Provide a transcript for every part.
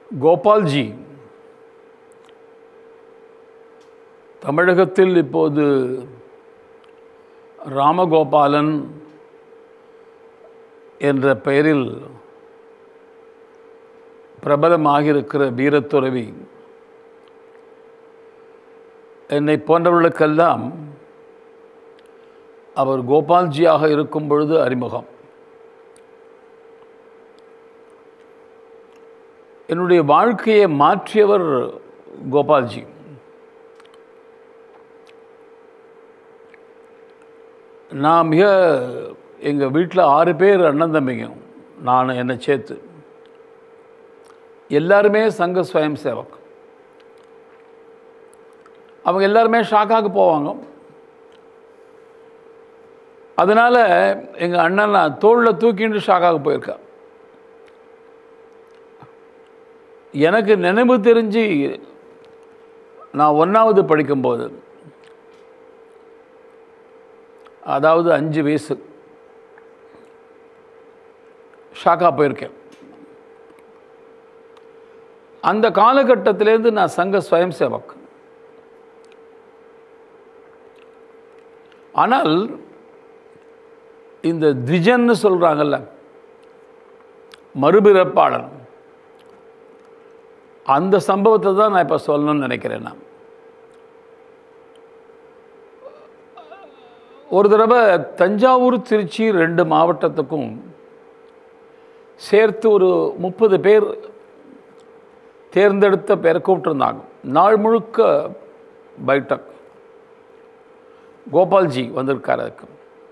கோபால்ஜி தமிழகத்தில் இப்போது ராமகோபாலன் என்ற பெயரில் பிரபலமாகியிருக்கிற வீரத்துறவி என்னை போன்றவர்களுக்கெல்லாம் அவர் கோபால்ஜியாக இருக்கும் பொழுது அறிமுகம் என்னுடைய வாழ்க்கையை மாற்றியவர் கோபால்ஜி நான் மிக எங்கள் வீட்டில் ஆறு பேர் அண்ணன் தம்பிங்க நான் என்னை சேர்த்து எல்லாருமே சங்க ஸ்வயம் சேவக் அவங்க எல்லாருமே ஷாக்காக போவாங்க அதனால் எங்கள் அண்ணன் நான் தோளில் தூக்கிட்டு ஷாக்காக போயிருக்கேன் எனக்கு நினைவு தெரிஞ்சு நான் ஒன்றாவது படிக்கும்போது அதாவது அஞ்சு வயசு ஷாக்காக போயிருக்கேன் அந்த காலகட்டத்திலேருந்து நான் சங்க ஸ்வயம் சேவக் ஆனால் இந்த திஜன்னு சொல்கிறாங்கல்ல மறுபிறப்பாளன் அந்த சம்பவத்தை தான் நான் இப்போ சொல்லணும்னு நினைக்கிறேன் நான் ஒரு தடவை தஞ்சாவூர் திருச்சி ரெண்டு மாவட்டத்துக்கும் சேர்த்து ஒரு முப்பது பேர் தேர்ந்தெடுத்த பேரை கூப்பிட்டுருந்தாங்க நாள் முழுக்க பைட்டக் கோபால்ஜி வந்திருக்கார் அதுக்கு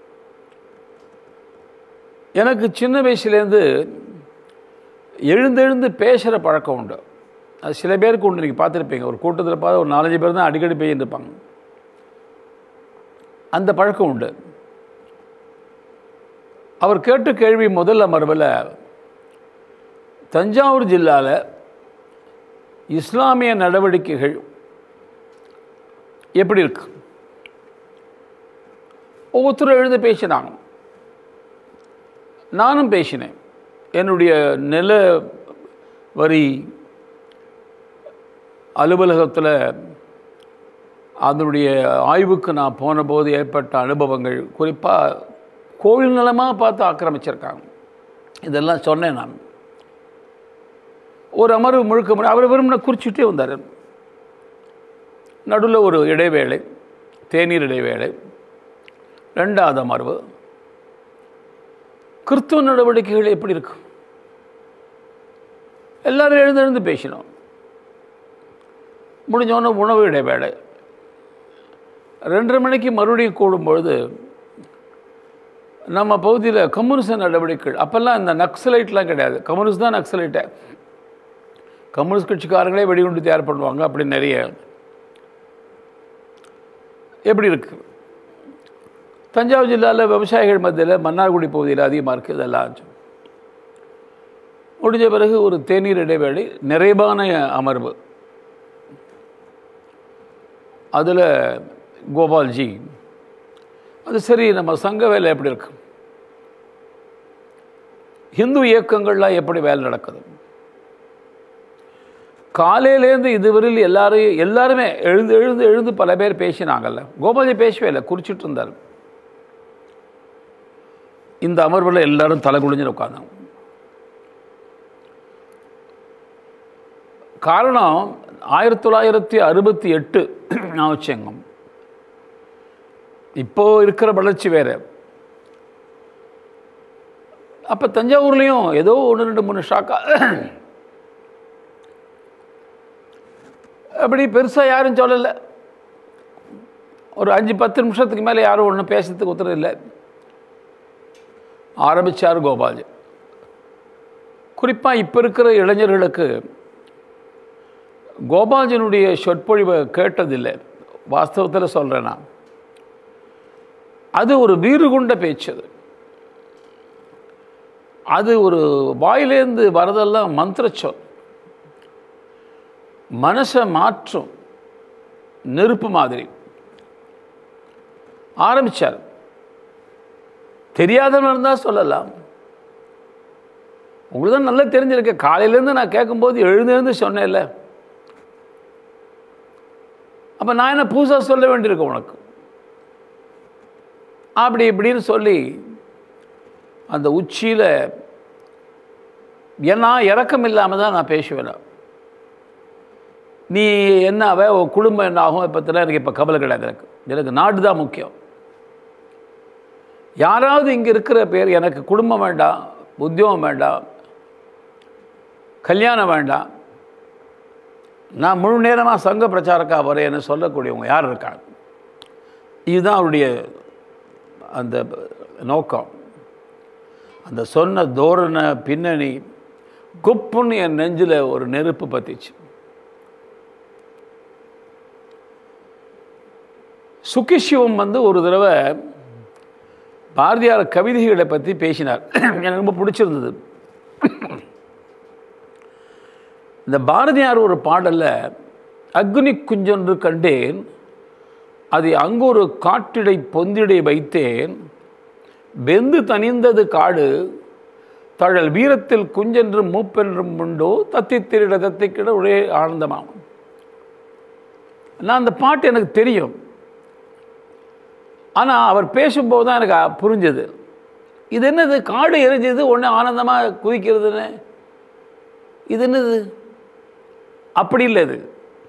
எனக்கு சின்ன வயசுலேருந்து எழுந்தெழுந்து பேசுகிற பழக்கம் உண்டு அது சில பேருக்கு உண்டு நீங்கள் பார்த்துருப்பீங்க ஒரு கூட்டத்தில் பார்த்து ஒரு நாலஞ்சு பேர் தான் அடிக்கடி பேசிட்டு இருப்பாங்க அந்த பழக்கம் உண்டு அவர் கேட்ட கேள்வி முதல் அமர்வில் தஞ்சாவூர் ஜில்லாவில் இஸ்லாமிய நடவடிக்கைகள் எப்படி இருக்கு ஒவ்வொருத்தரும் எழுந்து பேசினாங்க நானும் பேசினேன் என்னுடைய நில வரி அலுவலகத்தில் அதனுடைய ஆய்வுக்கு நான் போன போது ஏற்பட்ட அனுபவங்கள் குறிப்பாக கோவில் நிலமாக பார்த்து ஆக்கிரமிச்சிருக்காங்க இதெல்லாம் சொன்னேன் நான் ஒரு அமர்வு முழுக்க முடி அவர் வெறும்னா குறிச்சிட்டே வந்தார் நடுவில் ஒரு இடைவேளை தேநீர் இடைவேளை ரெண்டாவது அமர்வு கிறிஸ்துவ நடவடிக்கைகள் எப்படி இருக்கும் எல்லாரும் எழுந்து எழுந்து பேசினோம் முடிஞ்சோடனே உணவு இடைவேளை ரெண்டரை மணிக்கு மறுபடியும் கூடும்பொழுது நம்ம பகுதியில் கம்யூனிச நடவடிக்கைகள் அப்போல்லாம் இந்த நக்சலைட்லாம் கிடையாது கம்யூனிஸ்ட் தான் நக்சலைட்டை கம்யூனிஸ்ட் கட்சிக்காரங்களே வெடிகுண்டு தயார் பண்ணுவாங்க அப்படி நிறைய எப்படி இருக்கு தஞ்சாவூர் ஜில்லாவில் விவசாயிகள் மத்தியில் மன்னார்குடி பகுதியில் அதிகமாக இருக்குது இதெல்லாம் முடிஞ்ச பிறகு ஒரு தேநீர் இடைவேளை நிறைவான அமர்வு அதில் கோபால்ஜி அது சரி நம்ம சங்க வேலை எப்படி இருக்கு ஹிந்து இயக்கங்கள்லாம் எப்படி வேலை நடக்குது காலையிலேருந்து இதுவரையில் எல்லாரையும் எல்லாருமே எழுந்து எழுந்து எழுந்து பல பேர் பேசினாங்கல்ல கோபால்ஜி பேசவே இல்லை குறிச்சிட்டு இருந்தார் இந்த அமர்வில் எல்லாரும் தலை குடிஞ்சு உட்காந்தாங்க காரணம் ஆயிரத்தி தொள்ளாயிரத்தி அறுபத்தி எட்டு நான் வச்சேங்க இப்போ இருக்கிற வளர்ச்சி வேறு அப்போ தஞ்சாவூர்லேயும் ஏதோ ஒன்று ரெண்டு மூணு ஷாக்கா அப்படி பெருசாக யாரும் சொல்லலை ஒரு அஞ்சு பத்து நிமிஷத்துக்கு மேலே யாரும் ஒன்றும் பேசுறதுக்கு உத்தரவு இல்லை ஆரம்பித்தார் கோபால்ஜி குறிப்பாக இப்போ இருக்கிற இளைஞர்களுக்கு கோபால்ஜினுடைய சொற்பொழிவை கேட்டதில்லை வாஸ்தவத்தில் சொல்கிறேன் நான் அது ஒரு வீறு கொண்ட பேச்சு அது அது ஒரு வாயிலேருந்து வரதெல்லாம் மந்திர சொல் மனசை மாற்றும் நெருப்பு மாதிரி ஆரம்பித்தார் தெரியாதவன் இருந்தால் சொல்லலாம் உங்களுக்கு தான் நல்லா தெரிஞ்சிருக்க காலையிலேருந்து நான் கேட்கும்போது எழுந்து எழுந்து சொன்னேன்ல அப்போ நான் என்ன புதுசாக சொல்ல வேண்டியிருக்கு உனக்கு அப்படி இப்படின்னு சொல்லி அந்த உச்சியில் ஏன்னா இறக்கம் இல்லாமல் தான் நான் பேசுவேன் நீ என்ன அவ உன் குடும்பம் என்ன ஆகும் பற்றிலாம் எனக்கு இப்போ கவலை கிடையாது எனக்கு எனக்கு நாடு தான் முக்கியம் யாராவது இங்கே இருக்கிற பேர் எனக்கு குடும்பம் வேண்டாம் உத்தியோகம் வேண்டாம் கல்யாணம் வேண்டாம் நான் முழு நேரமாக சங்க பிரச்சாரக்கா வரேன்னு சொல்லக்கூடியவங்க யார் இருக்காங்க இதுதான் அவருடைய அந்த நோக்கம் அந்த சொன்ன தோரண பின்னணி குப்புன்னு என் நெஞ்சில் ஒரு நெருப்பு பற்றிச்சு சுக்கிசிவம் வந்து ஒரு தடவை பாரதியார் கவிதைகளை பற்றி பேசினார் எனக்கு ரொம்ப பிடிச்சிருந்தது இந்த பாரதியார் ஒரு பாடலில் அக்னி குஞ்சொன்று கண்டேன் அதை அங்கு ஒரு காற்றிடை பொந்திடை வைத்தேன் வெந்து தனிந்தது காடு தழல் வீரத்தில் குஞ்சென்றும் மூப்பென்றும் உண்டோ தத்தி திருட தத்திக்கிட ஒரே ஆனந்தமாகும் நான் அந்த பாட்டு எனக்கு தெரியும் ஆனால் அவர் பேசும்போது தான் எனக்கு புரிஞ்சது இது என்னது காடு எரிஞ்சது ஒன்று ஆனந்தமாக குதிக்கிறதுன்னு இது என்னது அப்படி இல்லை இது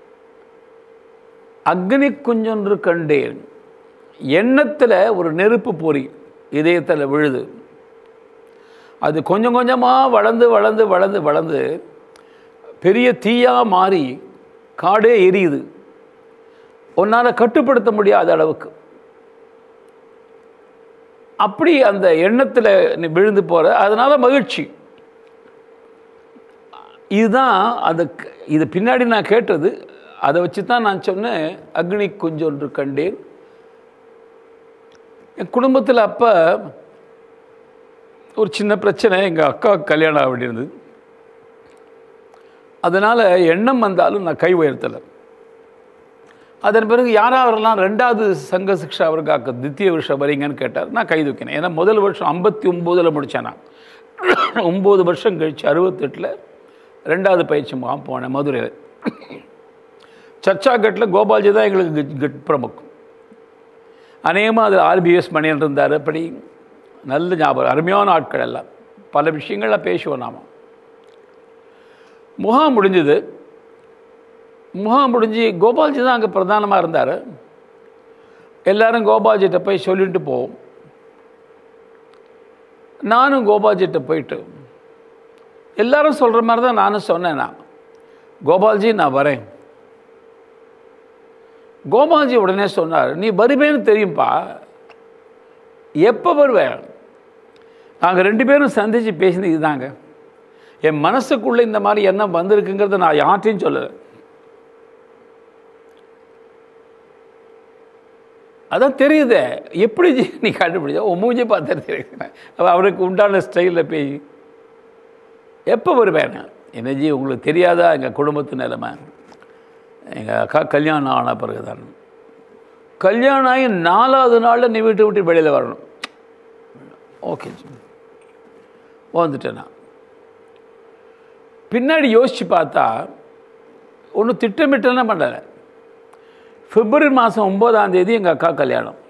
அக்னி குஞ்சொன்று கண்டேன் எண்ணத்தில் ஒரு நெருப்பு பொறி இதயத்தில் விழுது அது கொஞ்சம் கொஞ்சமாக வளர்ந்து வளர்ந்து வளர்ந்து வளர்ந்து பெரிய தீயாக மாறி காடே எரியுது உன்னால் கட்டுப்படுத்த முடியாத அளவுக்கு அப்படி அந்த எண்ணத்தில் நீ விழுந்து போகிற அதனால் மகிழ்ச்சி இதுதான் அந்த இது பின்னாடி நான் கேட்டது அதை வச்சு தான் நான் சொன்னேன் அக்னி குஞ்சொன்று கண்டேன் என் குடும்பத்தில் அப்போ ஒரு சின்ன பிரச்சனை எங்கள் அக்கா கல்யாணம் ஆக வேண்டியிருந்தது அதனால் எண்ணம் வந்தாலும் நான் கை உயர்த்தலை அதன் பிறகு யாராவரெல்லாம் ரெண்டாவது சங்க சிக்ஷா அவருக்காக்க தித்திய வருஷம் வரீங்கன்னு கேட்டார் நான் கை தூக்கினேன் ஏன்னா முதல் வருஷம் ஐம்பத்தி ஒம்போதில் முடித்தேன் நான் ஒம்பது வருஷம் கழித்து அறுபத்தெட்டில் ரெண்டாவது பயிற்சி முகாம் போனேன் மதுரையில் சர்ச்சா கட்டில் கோபால்ஜி தான் எங்களுக்கு கட் பிரமுக் அநேகமாக அதில் ஆர்பிஎஸ் மணியன் இருந்தார் அப்படி நல்ல ஞாபகம் அருமையான ஆட்கள் எல்லாம் பல விஷயங்களில் பேசுவோம் நாம் முகாம் முடிஞ்சது முகாம் முடிஞ்சு கோபால்ஜி தான் அங்கே பிரதானமாக இருந்தார் எல்லாரும் கோபால்ஜிட்ட போய் சொல்லிட்டு போவோம் நானும் கோபால்ஜிட்ட போயிட்டு எல்லாரும் சொல்கிற மாதிரி தான் நானும் சொன்னேன் நான் கோபால்ஜி நான் வரேன் கோபால்ஜி உடனே சொன்னார் நீ வருவேன்னு தெரியும்ப்பா எப்போ வருவேன் நாங்கள் ரெண்டு பேரும் சந்தித்து பேசினது இதுதாங்க என் மனசுக்குள்ளே இந்த மாதிரி என்ன வந்திருக்குங்கிறத நான் யார்ட்டையும் சொல்லலை அதான் தெரியுதே எப்படி நீ கண்டுபிடிச்சா உன் மூஞ்சி பார்த்து தெரியுது அவருக்கு உண்டான ஸ்டைலில் பேய் எப்போ வருவேன் என்னஜி உங்களுக்கு தெரியாதா எங்கள் குடும்பத்து நிலைமை எங்கள் அக்கா கல்யாணம் ஆன பிறகு தான் கல்யாணம் ஆகி நாலாவது நாளில் நீ வீட்டை விட்டு வெளியில் வரணும் ஓகே வந்துட்டேன் நான் பின்னாடி யோசித்து பார்த்தா ஒன்றும் திட்டமிட்டலாம் பண்ணலை பிப்ரவரி மாதம் ஒம்போதாம் தேதி எங்கள் அக்கா கல்யாணம்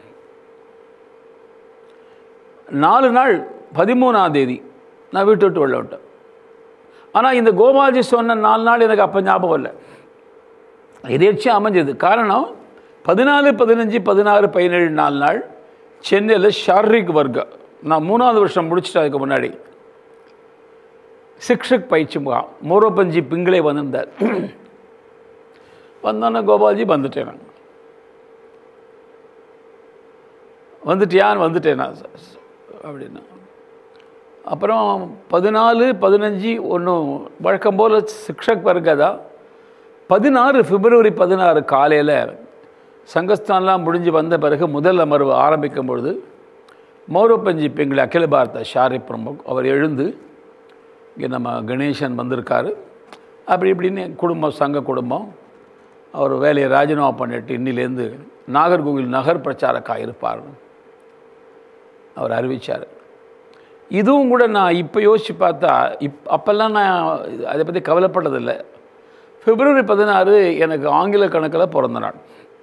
நாலு நாள் பதிமூணாம் தேதி நான் வீட்டு விட்டு வெளில விட்டேன் ஆனால் இந்த கோபால்ஜி சொன்ன நாலு நாள் எனக்கு அப்போ ஞாபகம் இல்லை எதேர்ச்சியாக அமைஞ்சது காரணம் பதினாலு பதினஞ்சு பதினாறு பதினேழு நாலு நாள் சென்னையில் ஷாரிக் வர்க்கா நான் மூணாவது வருஷம் முடிச்சிட்டேன் அதுக்கு முன்னாடி சிக்ஷக் பயிற்சி முகாம் மோரோபஞ்சி பிங்களே வந்திருந்தார் வந்தோன்னே கோபால்ஜி வந்துட்டேன் நான் வந்துட்டியான்னு வந்துட்டேன் நான் அப்படின்னா அப்புறம் பதினாலு பதினஞ்சு ஒன்றும் வழக்கம் போல் சிக்ஷக் வர்க்கதா பதினாறு பிப்ரவரி பதினாறு காலையில் சங்கஸ்தான்லாம் முடிஞ்சு வந்த பிறகு முதல் அமர்வு ஆரம்பிக்கும் பொழுது மௌரப்பஞ்சி பெங்களி அகில பாரத ஷாரி பிரமுக் அவர் எழுந்து இங்கே நம்ம கணேசன் வந்திருக்காரு அப்படி இப்படின்னு குடும்பம் சங்க குடும்பம் அவர் வேலையை ராஜினாமா பண்ணிட்டு இன்னிலேருந்து நாகர்கோவில் நகர் பிரச்சாரக்காக இருப்பார் அவர் அறிவித்தார் இதுவும் கூட நான் இப்போ யோசித்து பார்த்தா இப் அப்போல்லாம் நான் அதை பற்றி கவலைப்பட்டதில்லை பிப்ரவரி பதினாறு எனக்கு ஆங்கில கணக்கில் பிறந்த நாள்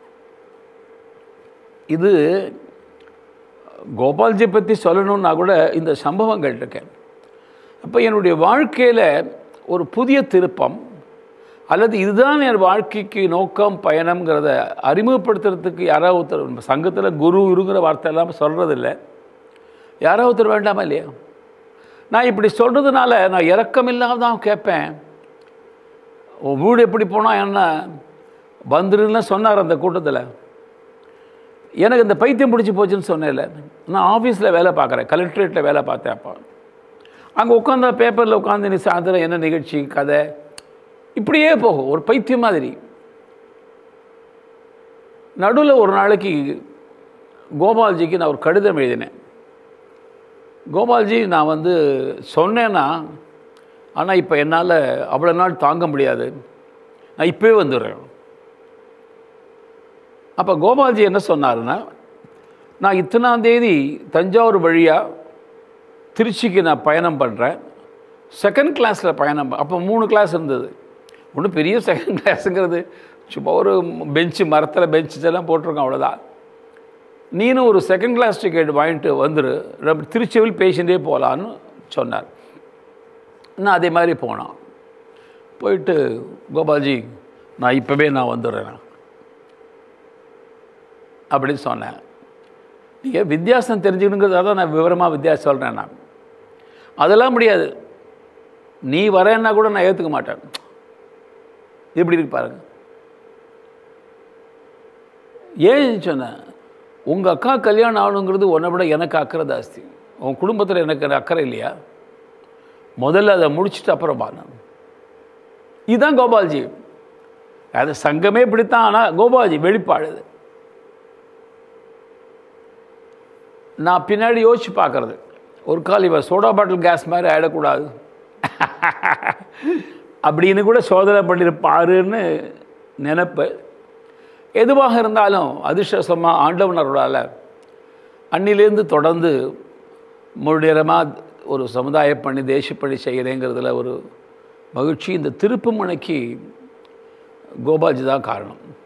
இது கோபால்ஜி பற்றி சொல்லணும்னா கூட இந்த சம்பவம் கேட்டிருக்கேன் அப்போ என்னுடைய வாழ்க்கையில் ஒரு புதிய திருப்பம் அல்லது இதுதான் என் வாழ்க்கைக்கு நோக்கம் பயணம்ங்கிறத அறிமுகப்படுத்துறதுக்கு யாராவது ஒருத்தர் சங்கத்தில் குரு இருங்கிற வார்த்தை எல்லாம் சொல்கிறதில்ல யாராவது ஒருத்தர் வேண்டாமா இல்லையா நான் இப்படி சொல்கிறதுனால நான் இறக்கம் இல்லாம தான் கேட்பேன் உன் வீடு எப்படி போனால் என்ன வந்துருன்னு சொன்னார் அந்த கூட்டத்தில் எனக்கு இந்த பைத்தியம் பிடிச்சி போச்சுன்னு சொன்னேன்ல நான் ஆஃபீஸில் வேலை பார்க்குறேன் கலெக்ட்ரேட்டில் வேலை பார்த்தேன் அப்போ அங்கே உட்காந்த பேப்பரில் உட்காந்து நீ சாயந்தரம் என்ன நிகழ்ச்சி கதை இப்படியே போகும் ஒரு பைத்தியம் மாதிரி நடுவில் ஒரு நாளைக்கு கோபால்ஜிக்கு நான் ஒரு கடிதம் எழுதினேன் கோபால்ஜி நான் வந்து சொன்னேன்னா ஆனால் இப்போ என்னால் அவ்வளோ நாள் தாங்க முடியாது நான் இப்போவே வந்துடுறேன் அப்போ கோபால்ஜி என்ன சொன்னாருன்னா நான் இத்தனாம் தேதி தஞ்சாவூர் வழியாக திருச்சிக்கு நான் பயணம் பண்ணுறேன் செகண்ட் கிளாஸில் பயணம் ப- அப்போ மூணு கிளாஸ் இருந்தது ஒன்றும் பெரிய செகண்ட் கிளாஸுங்கிறது சும்மா ஒரு பெஞ்சு மரத்தில் பெஞ்சஸ் எல்லாம் போட்டிருக்கோம் அவ்வளோதான் நீனும் ஒரு செகண்ட் கிளாஸ் டிக்கெட் வாங்கிட்டு வந்துரு நம்ம திருச்சியில் பேசிகிட்டே போகலான்னு சொன்னார் நான் அதே மாதிரி போனோம் போயிட்டு கோபால்ஜி நான் இப்போவே நான் வந்துடுறேன் அப்படின்னு சொன்னேன் நீங்கள் வித்தியாசம் தெரிஞ்சுக்கணுங்கிறத தான் நான் விவரமாக வித்தியாசம் சொல்கிறேன் நான் அதெல்லாம் முடியாது நீ வரேன்னா கூட நான் ஏற்றுக்க மாட்டேன் எப்படி இருக்கு பாருங்க ஏன் சொன்னேன் உங்கள் அக்கா கல்யாணம் ஆகணுங்கிறது உன்னை விட எனக்கு அக்கறை ஜாஸ்தி உன் குடும்பத்தில் எனக்கு அக்கறை இல்லையா முதல்ல அதை முடிச்சுட்டு அப்புறம் பா நான் இதுதான் கோபால்ஜி அது சங்கமே இப்படித்தான் ஆனால் கோபால்ஜி வெளிப்பாடு இது. நான் பின்னாடி யோசிச்சு பார்க்கறது ஒரு கால் இவன் சோடா பாட்டில் கேஸ் மாதிரி ஆகிடக்கூடாது அப்படின்னு கூட சோதனை பண்ணியிருப்பாருன்னு நினைப்பு எதுவாக இருந்தாலும் அதிர்ஷ்டசமாக ஆண்டவனரோடால் அன்னிலேருந்து தொடர்ந்து முழு நேரமாக ஒரு சமுதாய பணி தேசப்பணி செய்கிறேங்கிறதுல ஒரு மகிழ்ச்சி இந்த திருப்பு முனைக்கு கோபால்ஜி தான் காரணம்